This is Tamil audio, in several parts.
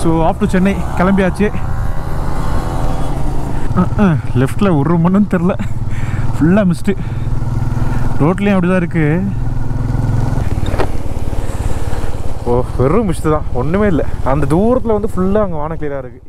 ஸோ ஆஃப் டு சென்னை கிளம்பியாச்சு லெஃப்டில் ஒரு மண்ணும் தெரில ஃபுல்லாக மிஸ்ட்டு ரோட்லேயும் அப்படி தான் இருக்குது ஓ வெறும் மிஸ்ட்டு தான் ஒன்றுமே இல்லை அந்த தூரத்தில் வந்து ஃபுல்லாக அங்கே வான கிளியராக இருக்குது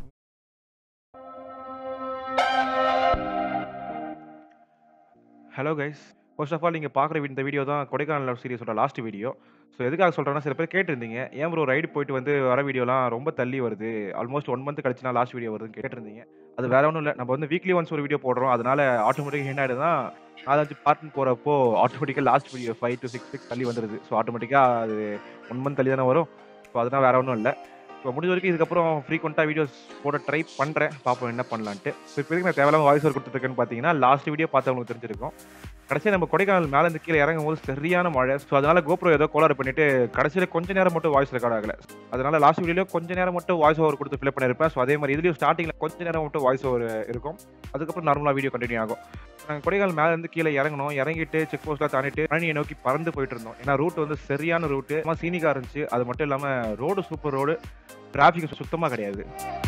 hello guys first of all நீங்கள் பார்க்குற இந்த வீடியோ தான் கொடைக்கானல் சீரிஸோட லாஸ்ட் வீடியோ ஸோ எதுக்காக சொல்கிறேன்னா சில பேர் கேட்டிருந்தீங்க ஏன் ப்ரோ ரைடு போயிட்டு வந்து வர வீடியோலாம் ரொம்ப தள்ளி வருது ஆல்மோஸ்ட் ஒன் மந்த் கழிச்சு லாஸ்ட் வீடியோ வருதுன்னு கேட்டிருந்தீங்க அது வேற ஒன்றும் இல்லை நம்ம வந்து வீக்லி ஒன்ஸ் ஒரு வீடியோ போடுறோம் அதனால ஆட்டோமேட்டிக்காக என்ன ஆயிடுதுன்னா நாலஞ்சு பார்ட்னு போகிறப்போ ஆட்டோமேட்டிக்காக last video five to six six தள்ளி வந்துடுது ஸோ ஆட்டோமேட்டிக்காக அது ஒன் மந்த் தள்ளி தானே வரும் ஸோ அதனால் வேற ஒன்றும் இல்லை இப்போ முடிஞ்ச வரைக்கும் இதுக்கப்புறம் ஃப்ரீக்வெண்ட்டாக வீடியோஸ் போட ட்ரை பண்ணுறேன் பார்ப்போம் என்ன பண்ணலான்ட்டு ஸோ இப்போ நான் தேவையில்லாம வாய்ஸ் ஓவர் கொடுத்துருக்கேன்னு பார்த்தீங்கன்னா லாஸ்ட் வீடியோ பார்த்தவங்களுக்கு தெரிஞ்சிருக்கும் கடைசியாக நம்ம கொடைக்கானல் மேலே இருந்து கீழே இறங்கும் போது சரியான மழை ஸோ அதனால கோப்ரோ ஏதோ கோளாறு பண்ணிட்டு கடைசியில் கொஞ்ச நேரம் மட்டும் வாய்ஸ் ரெக்கார்ட் ஆகல அதனால லாஸ்ட் வீடியோல கொஞ்ச நேரம் மட்டும் வாய்ஸ் ஓவர் கொடுத்து ஃபில் பண்ணியிருப்பேன் ஸோ அதே மாதிரி இதுலேயும் ஸ்டார்டிங்கில் கொஞ்ச நேரம் மட்டும் வாய்ஸ் ஓவர் இருக்கும் அதுக்கப்புறம் நார்மலாக வீடியோ கண்டினியூ ஆகும் நாங்கள் கொடைக்கானல் மேலே இருந்து கீழே இறங்கணும் இறங்கிட்டு செக் போஸ்ட்லாம் தாண்டிட்டு பழனியை நோக்கி பறந்து போயிட்டு இருந்தோம் ஏன்னா ரூட் வந்து சரியான ரூட்டு சீனிக்காக இருந்துச்சு அது மட்டும் இல்லாமல் ரோடு சூப்பர் ரோடு டிராஃபிக் சுத்தமாக கிடையாது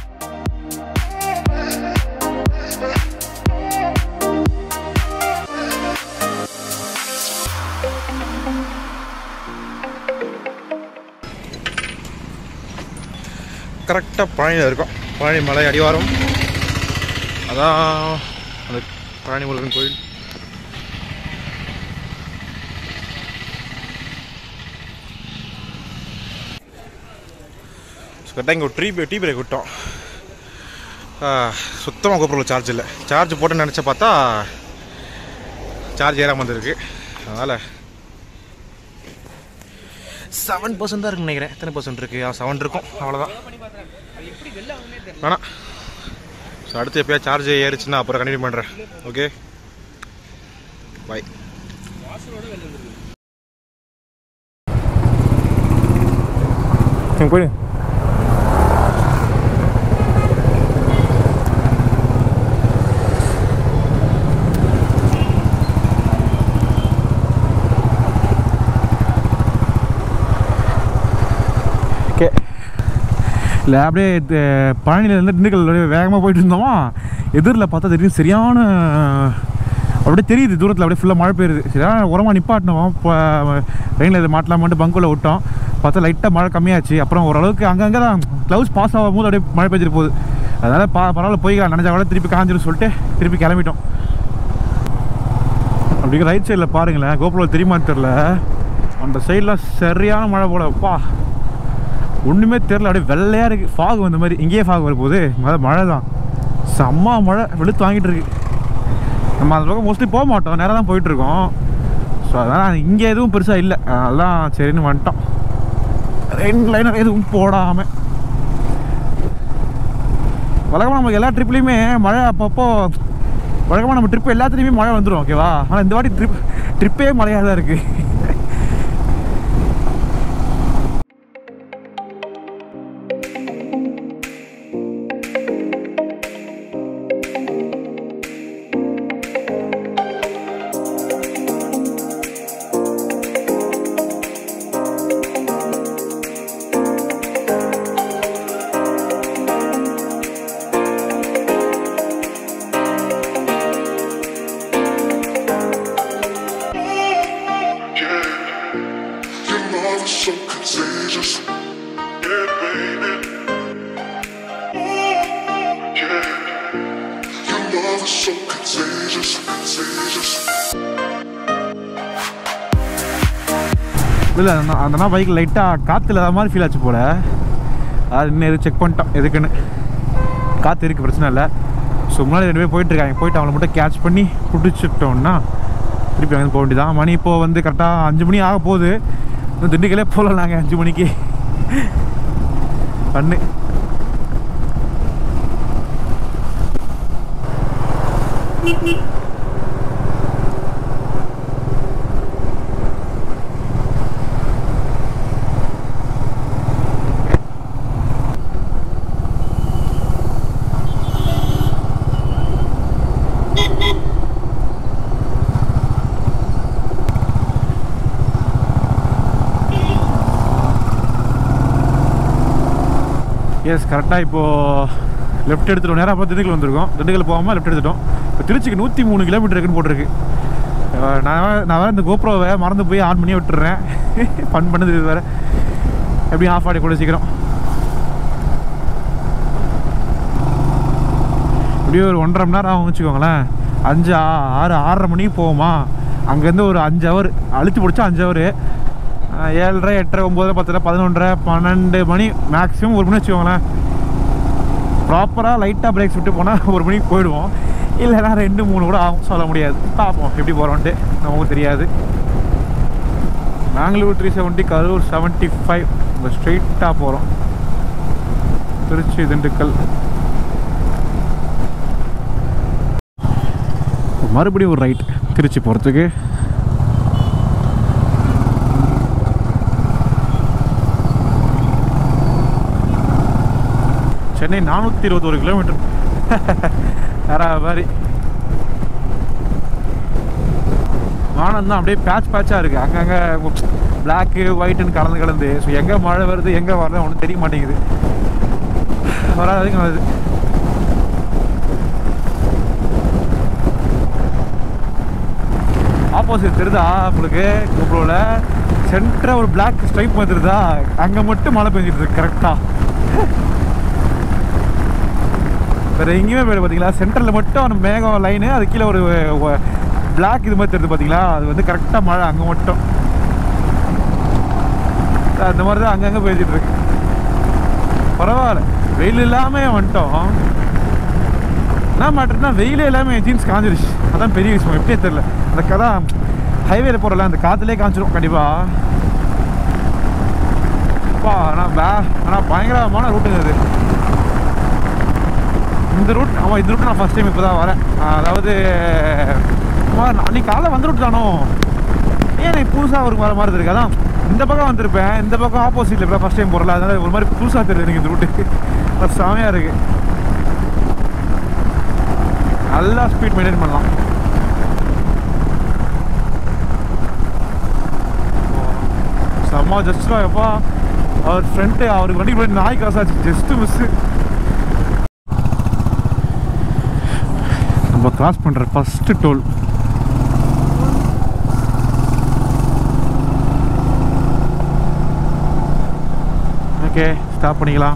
கரெக்டாக பழனியில் இருக்கோம் பழனி மலை அடிவாரம் அதான் அந்த பழனி முருகன் கோயில் கரெக்டாக இங்கே ஒரு ட்ரீ டீ பிரேக் விட்டோம் சுத்தமாக கோபுரம் சார்ஜ் இல்லை சார்ஜ் போட்டு நினச்ச பார்த்தா சார்ஜ் ஏறாமல் வந்திருக்கு அதனால் செவன் பர்சன்ட் தான் இருக்குன்னு நினைக்கிறேன் எத்தனை பர்சன்ட் இருக்குது செவன் இருக்கும் அவ்வளோதான் வேணாம் ஸோ அடுத்து எப்போயா சார்ஜ் ஏறிச்சுன்னா அப்புறம் கண்டினியூ பண்ணுறேன் ஓகே பாய் போயிடு ஓகே இல்லை அப்படியே த- பழனியிலேருந்து திண்டுக்கல் அப்படியே வேகமாக போயிட்டு இருந்தோமா எதிரில் பார்த்தா தெரியும் சரியான அப்படியே தெரியுது தூரத்தில் அப்படியே ஃபுல்லாக மழை பெய்யுது சரியான உரமாக நிப்பாட்டினோம் இப்போ ரெயினில் இதை மாட்டலாமான்ட்டு பங்குள்ள விட்டோம் பார்த்தா லைட்டாக மழை கம்மியாச்சு அப்புறம் ஓரளவுக்கு அங்கங்கே தான் க்ளவுஸ் பாஸ் ஆகும் போது அப்படியே மழை பெஞ்சிட்டு போகுது அதனால் பா பரவாயில்ல போய்க்கலாம் நினச்சா கூட திருப்பி காஞ்சிரும் சொல்லிட்டு திருப்பி கிளம்பிட்டோம் அப்படிங்க ரைட் சைடில் பாருங்களேன் கோபுரம் தெரியுமான்னு தெரில அந்த சைடில் சரியான மழை போல அப்பா ஒன்றுமே தெரில அப்படியே வெள்ளையாக இருக்குது ஃபாக் வந்த மாதிரி இங்கேயே ஃபாக் வரும்போது மழை மழை தான் செம்ம மழை வெளுத்து வாங்கிட்டு இருக்கு நம்ம அந்த பக்கம் மோஸ்ட்லி போக மாட்டோம் நேராக தான் போயிட்டுருக்கோம் ஸோ அதனால் இங்கே எதுவும் பெருசாக இல்லை அதெல்லாம் சரின்னு வந்துட்டோம் ரெண்டு லைனர் எதுவும் போடாமல் வழக்கமாக நமக்கு எல்லா ட்ரிப்லேயுமே மழை அப்பப்போ வழக்கமாக நம்ம ட்ரிப் எல்லாத்துலேயுமே மழை வந்துடும் ஓகேவா ஆனால் இந்த வாட்டி ட்ரிப் ட்ரிப்பே மழையாக தான் இருக்குது Your love is so contagious. Yeah, baby. Yeah. Your love is so contagious, contagious. இல்லை அந்த அந்த பைக்கில் லைட்டாக காற்று இல்லாத மாதிரி ஃபீல் ஆச்சு போல அது இன்னும் எதுவும் செக் பண்ணிட்டோம் எதுக்குன்னு காற்று இருக்குது பிரச்சனை இல்லை ஸோ முன்னாடி ரெண்டு பேர் போயிட்டுருக்காங்க போயிட்டு அவங்கள மட்டும் கேட்ச் பண்ணி பிடிச்சிட்டோம்னா திருப்பி அங்கே போக வேண்டியதான் மணி இப்போ வந்து கரெக்டாக அஞ்சு மணி ஆக போகுது இன்னும் திண்டுக்கலே போகல நாங்கள் அஞ்சு மணிக்கு பண்ணு எஸ் கரெக்டாக இப்போது லெஃப்ட் எடுத்துட்டோம் நேராக பார்த்து திண்டுக்கல் வந்திருக்கோம் திண்டுக்கல் போகாமல் லெஃப்ட் எடுத்துட்டோம் இப்போ திருச்சிக்கு நூற்றி மூணு கிலோமீட்டர் இருக்குன்னு போட்டிருக்கு அஹ் நான் வே- நான் வேறு இந்த கோப்ரோவை மறந்து போய் ஆன் பண்ணி விட்டுறேன் ஃபன் பண்ணது இது வேறு எப்படி ஆஃப் ஆடி கூட சீக்கிரம் இப்படியே ஒரு ஒன்றரை மணி நேரம் ஆகும் வச்சுக்கோங்களேன் அஞ்சு ஆ- ஆறு ஆறரை மணிக்கு போவோமா அங்கேருந்து ஒரு அஞ்சு ஹவர் அழுத்தி பிடிச்சா அஞ்சு ஹவர் ஏழரை எட்டரை ஒம்பது பத்தரை பதினொன்றரை பன்னெண்டு மணி மேக்ஸிமம் ஒரு மணி வச்சுக்கோங்களேன் ப்ராப்பராக லைட்டாக பிரேக்ஸ் விட்டு போனால் ஒரு மணிக்கு போயிடுவோம் இல்லைனா ரெண்டு மூணு கூட ஆகும் சொல்ல முடியாது பார்ப்போம் எப்படி போகிறோன்ட்டு நமக்கு தெரியாது Bangalore three seventy Karur seventy five நம்ம ஸ்ட்ரெயிட்டாக போகிறோம் திருச்சி திண்டுக்கல் மறுபடியும் ஒரு ரைட் திருச்சி போகிறதுக்கு சென்னை நானூற்றி இருபத்தொரு கிலோமீட்டர் வேற மாதிரி வானம் தான் அப்படியே பேட்ச் பேட்சாக இருக்குது அங்கங்கே பிளாக்கு ஒயிட்டுன்னு கலந்து கலந்து ஸோ எங்கே மழை வருது எங்கே வருது ஒன்றும் தெரிய மாட்டேங்குது வராதுங்க வருது ஆப்போசிட் தெரியுதா உங்களுக்கு கோப்ரோவில் சென்டராக ஒரு பிளாக் ஸ்ட்ரைப் வந்துருதா அங்கே மட்டும் மழை பெஞ்சிட்டு இருக்கு கரெக்டாக வேறு எங்கேயுமே போயிடு பார்த்தீங்களா சென்டரில் மட்டும் அந்த மேகம் லைனு அது கீழே ஒரு பிளாக் இது மாதிரி தெரியுது பார்த்தீங்களா அது வந்து கரெக்டாக மழை அங்கே மட்டும் அந்த மாதிரி தான் அங்கங்கே பெய்ஞ்சிட்டு இருக்கு பரவாயில்ல வெயில் இல்லாமல் வந்துட்டோம் என்ன மேட்டர்னா வெயிலே இல்லாமல் ஜீன்ஸ் காஞ்சிருச்சு அதான் பெரிய விஷயம் எப்படியே தெரில அந்த கதை ஹைவேல போகிறல அந்த காற்றுலேயே காஞ்சிரும் கண்டிப்பாக அப்பா ஆனால் பே ஆனால் பயங்கரமான ரூட்டுங்க இது இந்த ரூட் ஆமாம் இந்த ரூட் நான் ஃபஸ்ட் டைம் இப்போ தான் வரேன் ஆஹ் அதாவது அம்மா, நான் அன்னைக்கு காலைல வந்து ரூட் தானோ ஏன் எனக்கு புதுசாக ஒரு வர மாதிரி இருக்கு அதான் இந்த பக்கம் வந்திருப்பேன் இந்த பக்கம் ஆப்போசிட்டில் இப்போ ஃபஸ்ட் டைம் போகிறல அதனால ஒரு மாதிரி புதுசாக தெரியுது எனக்கு இந்த ரூட்டு அது செமையாக இருக்கு நல்லா ஸ்பீட் மெயின்டைன் பண்ணலாம் செம்ம ஜஸ்ட்ரா எப்பா அவர் ஃப்ரெண்ட்டு அவருக்கு வண்டி போய் நாய் கிராஸ் ஆச்சு ஜஸ்ட்டு மிஸ்ஸு நம்ம கிராஸ் பண்ணுற ஃபஸ்ட்டு டோல் ஓகே ஸ்டாப் பண்ணிக்கலாம்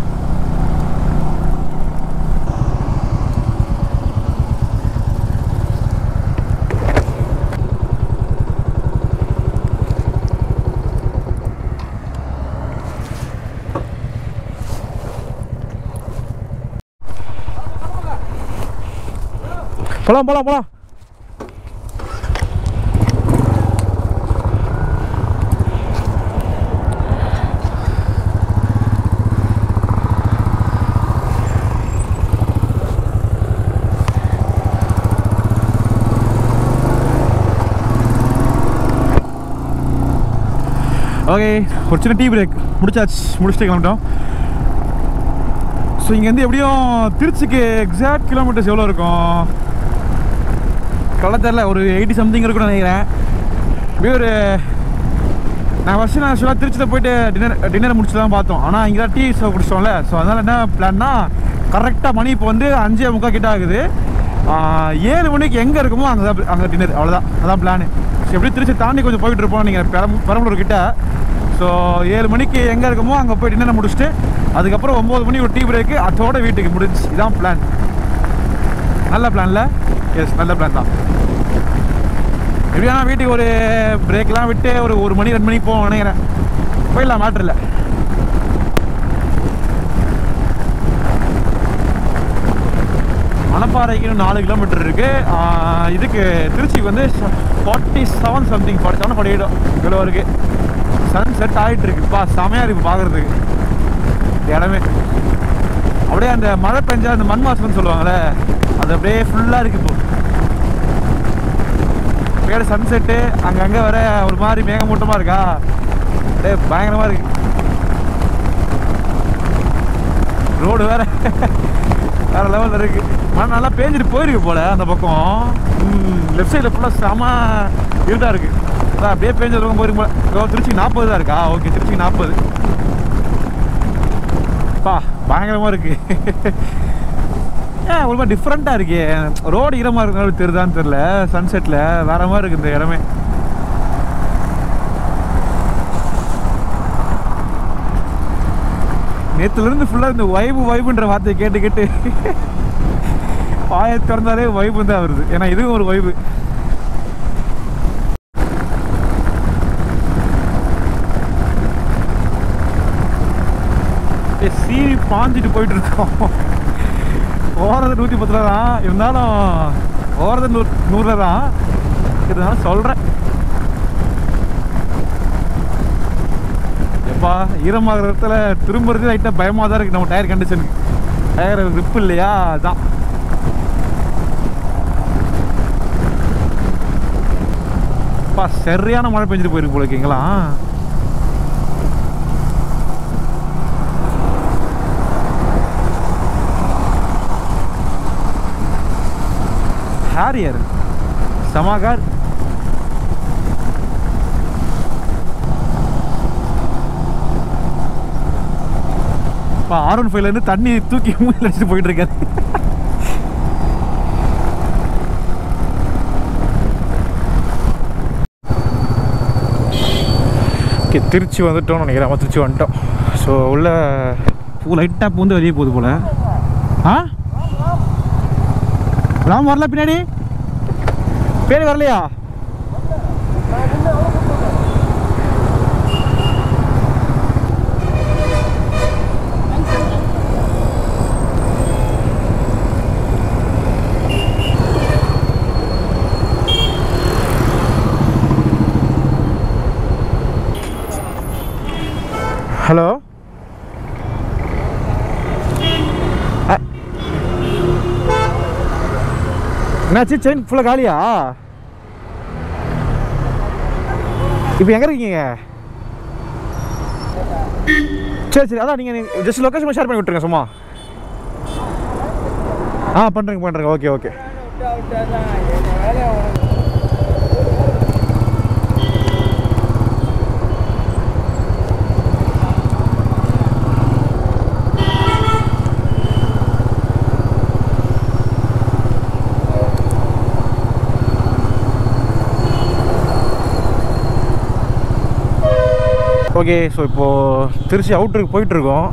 போலாம் போலாம் போலாம் ஓகே ஒரு சின்ன டீ பிரேக் முடிச்சாச்சு முடிச்சுட்டு கிளம்பிட்டோம் ஸோ இங்கேருந்து எப்படியும் திருச்சிக்கு எக்ஸாக்ட் கிலோமீட்டர்ஸ் எவ்வளோ இருக்கும் சொல்ல தெரில ஒரு எயிட்டி சம்திங் இருக்கும்னு நினைக்கிறேன் இப்படியே ஒரு நான் ஃபஸ்ட்டு நான் ஆக்சுவலாக திருச்சியில் போயிட்டு டின்னர் டின்னர் முடிச்சு தான் பார்த்தோம் ஆனால் இங்கே தான் டீ குடிச்சிட்டோம்ல ஸோ அதனால் என்ன பிளான்னா கரெக்டாக மணி இப்போ வந்து அஞ்சே முக்கால் கிட்ட ஆகுது ஆஹ், ஏழு மணிக்கு எங்கே இருக்குமோ அங்கே தான் அங்கே டின்னர் அவ்வளோதான் அதான் பிளானு ஸோ எப்படி திருச்சி தாண்டி கொஞ்சம் போயிட்டு இருப்போம் நீங்கள் பெரம் பெரம்பலூர் கிட்ட ஸோ ஏழு மணிக்கு எங்கே இருக்குமோ அங்கே போய் டின்னர் முடிச்சுட்டு அதுக்கப்புறம் ஒம்பது மணிக்கு ஒரு டீ பிரேக்கு அதோட வீட்டுக்கு முடிஞ்சு இதான் பிளான் நல்ல பிளான்ல எஸ் நல்ல பிளான் தான் எப்படியா வீட்டுக்கு ஒரு பிரேக்லாம் விட்டு ஒரு ஒரு மணி ரெண்டு மணிக்கு போவோம் நினைக்கிறேன் போயிடலாம் மேட்ரு இல்லை மணப்பாறைக்கு இன்னும் நாலு கிலோமீட்டர் இருக்கு ஆஹ் இதுக்கு திருச்சிக்கு வந்து forty seven something forty seven forty eight kilo இருக்கு சன் செட் ஆகிட்டு இருக்குப்பா செமையாக இருக்கு பார்க்குறதுக்கு இடமே அப்படியே அந்த மழை பெஞ்சா அந்த மண் வாசம்னு சொல்லுவாங்கல்ல அது அப்படியே ஃபுல்லாக இருக்கு இப்போ மேலே சன்செட்டு அங்கங்கே வர ஒரு மாதிரி மேகமூட்டமாக இருக்கா அப்படியே பயங்கரமாக இருக்கு ரோடு வேற வேற லெவலில் இருக்கு மழை நல்லா பேஞ்சிட்டு போயிருக்கு போல அந்த பக்கம் லெஃப்ட் சைடில் ஃபுல்லாக செம இருட்டாக இருக்கு அதான் அப்படியே பேஞ்ச பக்கம் போயிருக்கு போல இதோ திருச்சி நாற்பது தான் இருக்கா ஓகே திருச்சி நாற்பது பா பயங்கரமாக இருக்கு ஏன் ஒரு மாதிரி டிஃப்ரெண்ட்டாக இருக்கே ரோடு ஈரமாக இருக்கிறனால தெரியுதான்னு தெரில சன்செட்டில் வேற மாதிரி இருக்கு இந்த இடமே நேற்றுலேருந்து ஃபுல்லாக இந்த வைபு வைபுன்ற வார்த்தையை கேட்டு கேட்டு வாயை திறந்தாலே வைபு தான் வருது ஏன்னா இதுவும் ஒரு வைபு சீவி பாஞ்சிட்டு போயிட்டு இருக்கோம் ஓடுறது நூற்றி பத்தில் தான் இருந்தாலும் ஓடுறது நூ நூறில் தான் இருந்தாலும் சொல்கிறேன் எப்பா ஈரமாகிற இடத்துல திரும்புறது லைட்டாக பயமாக தான் இருக்குது நம்ம டயர் கண்டிஷனுக்கு டயர் grip இல்லையா அதான் அப்பா சரியான மழை பெஞ்சிட்டு போயிருக்கு போல இருக்கீங்களா ஹாரியர் சமாகார் இப்போ ஆர் ஒன் ஃபைவ்லேருந்து தண்ணி தூக்கி மூஞ்சில் அடிச்சுட்டு போயிட்டு இருக்காரு ஓகே திருச்சி வந்துட்டோம்னு நினைக்கிறேன் ஆமாம் திருச்சி வந்துட்டோம் ஸோ உள்ள பூ லைட்டாக பூந்து வெளியே போகுது போல் ஆ ராம் வரல பின்னாடி பேர் வரலையா ஹலோ என்னாச்சு செயின் ஃபுல்லாக காலியா இப்போ எங்கே இருக்கீங்க சரி சரி அதான் நீங்கள் ஜஸ்ட் லொக்கேஷன் ஷேர் பண்ணி விட்டுருங்க சும்மா ஆ பண்ணுறேங்க பண்ணுறேங்க ஓகே ஓகே ஓகே ஸோ இப்போது திருச்சி அவுட்டருக்கு போயிட்டுருக்கோம்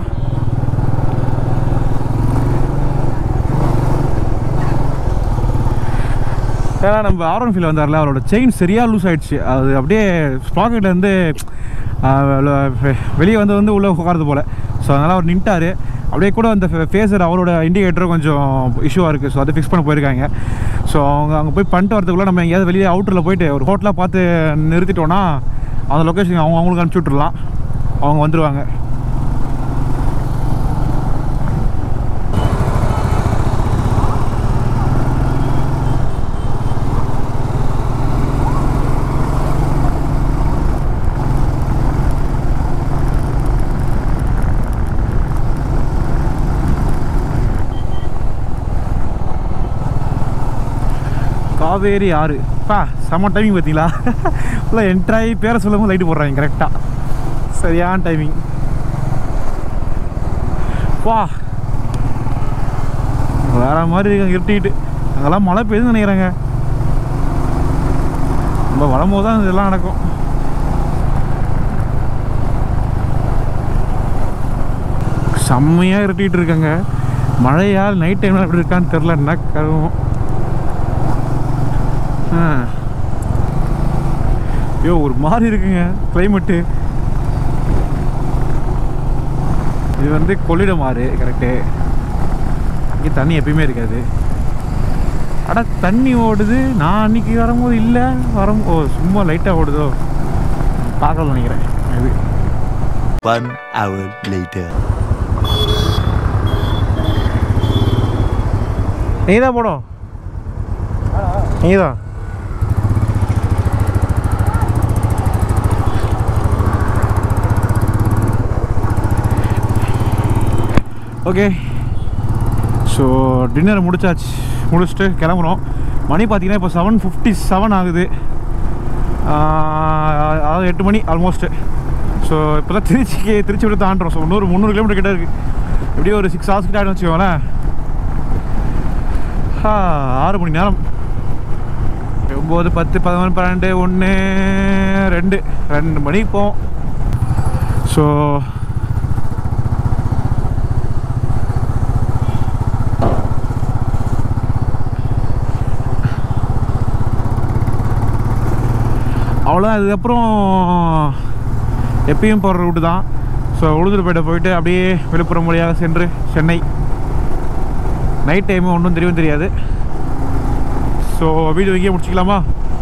ஏன்னா நம்ம ஆரோன் ஃபீல் வந்தார்ல அவரோட செயின் சரியாக லூஸ் ஆயிடுச்சு அது அப்படியே ஸ்பாக்கெட்லேருந்து வெளியே வந்து வந்து உள்ளே உட்காரது போல் ஸோ அதனால் அவர் நின்ட்டார் அப்படியே கூட அந்த ஃபேஸர் அவரோட இண்டிகேட்டரும் கொஞ்சம் இஷ்யூவாக இருக்குது ஸோ அதை ஃபிக்ஸ் பண்ண போயிருக்காங்க ஸோ அவங்க அங்கே போய் பண்ணிட்டு வரதுக்குள்ளே நம்ம எங்கேயாவது வெளியே அவுட்டரில் போயிட்டு ஒரு ஹோட்டலாக பார்த்து நிறுத்திட்டோன்னா அந்த லொக்கேஷன் அவங்க அவங்களுக்கு அனுப்பிச்சி விட்றலாம் அவங்க வந்துடுவாங்க காவேரி ஆறு பா செம்ம டைமிங் பார்த்தீங்களா இல்லை என்ட்ராகி பேரை சொல்லும் லைட்டு போடுறாங்க கரெக்டாக சரியான டைமிங் வா வேற மாதிரி இருக்கு இருட்டிக்கிட்டு அங்கெல்லாம் மழை பெய்யுதுன்னு நினைக்கிறேங்க நம்ம வரும்போது தான் இதெல்லாம் நடக்கும் செம்மையாக இருட்டிகிட்டு இருக்காங்க மழையா நைட் டைமில் எப்படி இருக்கான்னு தெரில என்ன கருவும் ஆ ஐயோ ஒரு மாதிரி இருக்குங்க கிளைமேட்டு இது வந்து கொள்ளிடம் ஆறு கரெக்டு இங்கே தண்ணி எப்பயுமே இருக்காது அட தண்ணி ஓடுது நான் அன்னைக்கு வரும்போது இல்லை வரும் ஓ சும்மா லைட்டாக ஓடுதோ பார்க்கல நினைக்கிறேன் இது One hour later. நீ தான் போடும் நீ தான் ஓகே ஸோ டின்னர் முடிச்சாச்சு முடிச்சுட்டு கிளம்புறோம் மணி பார்த்தீங்கன்னா இப்போ செவன் ஃபிஃப்டி செவன் ஆகுது ஆஹ் அதாவது எட்டு மணி ஆல்மோஸ்ட்டு ஸோ இப்போ தான் திருச்சிக்கு திருச்சி விட்டு தாண்டுறோம் ஸோ இன்னொரு முந்நூறு கிலோமீட்டர் கிட்ட இருக்குது எப்படியும் ஒரு சிக்ஸ் ஹவர்ஸ் கிட்ட ஆகிடும் வச்சுக்கோங்களேன் ஆ, ஆறு மணி நேரம் ஒம்பது பத்து பதினொன்று பன்னெண்டு ஒன்று ரெண்டு ரெண்டு மணிக்கு போவோம் ஸோ அவ்வளோதான் இதுக்கப்புறம் எப்பயும் போகிற ரூட்டு தான் ஸோ உளுந்தூர்பேட்டை போயிட்டு அப்படியே விழுப்புரம் வழியாக சென்று சென்னை நைட் டைமு ஒன்றும் தெரியவும் தெரியாது ஸோ வீடியோ இங்கேயே முடிச்சிக்கலாமா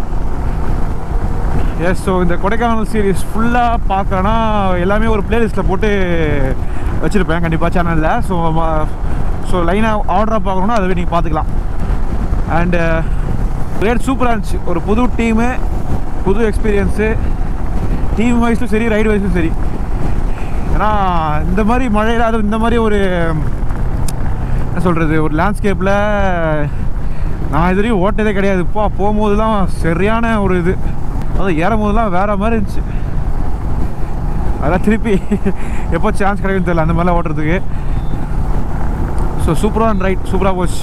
எஸ் ஸோ இந்த கொடைக்கானல் சீரிஸ் ஃபுல்லாக பார்க்கறேன்னா எல்லாமே ஒரு பிளேலிஸ்ட்டில் போட்டு வச்சுருப்பேன் கண்டிப்பாக சேனலில் ஸோ ஸோ லைனாக ஆர்டராக பார்க்கணுன்னா அதுவே நீங்கள் பார்த்துக்கலாம் அண்டு ரேட் சூப்பராக இருந்துச்சு ஒரு புது டீமு புது எக்ஸ்பீரியன்ஸு டீம் வைஸும் சரி ரைடு வைஸும் சரி ஏன்னா இந்த மாதிரி மழையில் அதுவும் இந்த மாதிரி ஒரு என்ன சொல்கிறது ஒரு லேண்ட்ஸ்கேப்பில் நான் இது வரையும் ஓட்டதே கிடையாது இப்போ போகும்போதெல்லாம் சரியான ஒரு இது அதாவது ஏறும் போதெல்லாம் வேற மாதிரி இருந்துச்சு அதான் திருப்பி எப்போ சான்ஸ் கிடைக்கும் தெரியல அந்த மாதிரிலாம் ஓட்டுறதுக்கு ஸோ சூப்பராக ரைட் சூப்பராக போச்சு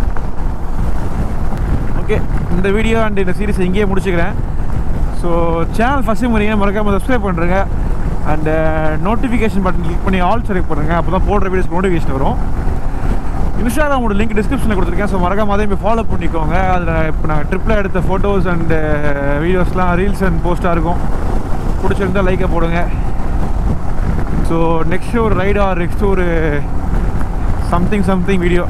ஓகே இந்த வீடியோ அண்ட் இந்த சீரிஸ் இங்கேயே முடிச்சுக்கிறேன் ஸோ சேனல் ஃபஸ்ட்டு முறைங்க மறக்காமல் சப்ஸ்கிரைப் பண்ணுறேங்க அண்டு நோட்டிஃபிகேஷன் பட்டன் கிளிக் பண்ணி ஆல் செலக்ட் பண்ணுங்க அப்போ தான் போடுற வீடியோஸ் நோட்டிஃபிகேஷன் வரும் இன்ஸ்டாகிராமோட லிங்க் டிஸ்கிரிப்ஷனில் கொடுத்துருக்கேன் ஸோ மறக்காம அதையும் போய் ஃபாலோ பண்ணிக்கோங்க அதில் இப்போ நாங்கள் ட்ரிப்பில் எடுத்த ஃபோட்டோஸ் அண்ட் வீடியோஸ்லாம் ரீல்ஸ் அண்ட் போஸ்ட்டாக இருக்கும் பிடிச்சிருந்தா லைக்கை போடுங்க ஸோ நெக்ஸ்ட் ஒரு ரைடு ஆர் நெக்ஸ்ட் ஒரு சம்திங் சம்திங் வீடியோ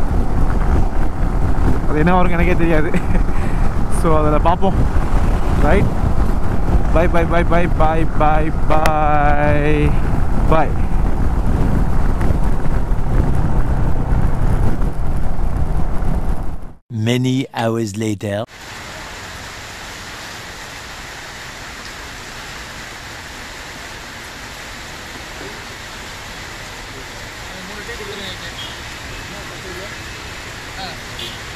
அது என்ன வரும் எனக்கே தெரியாது ஸோ அதில் பார்ப்போம் right bye bye bye bye bye bye bye bye Many hours later. மூணு டீ கொடுத்துருங்க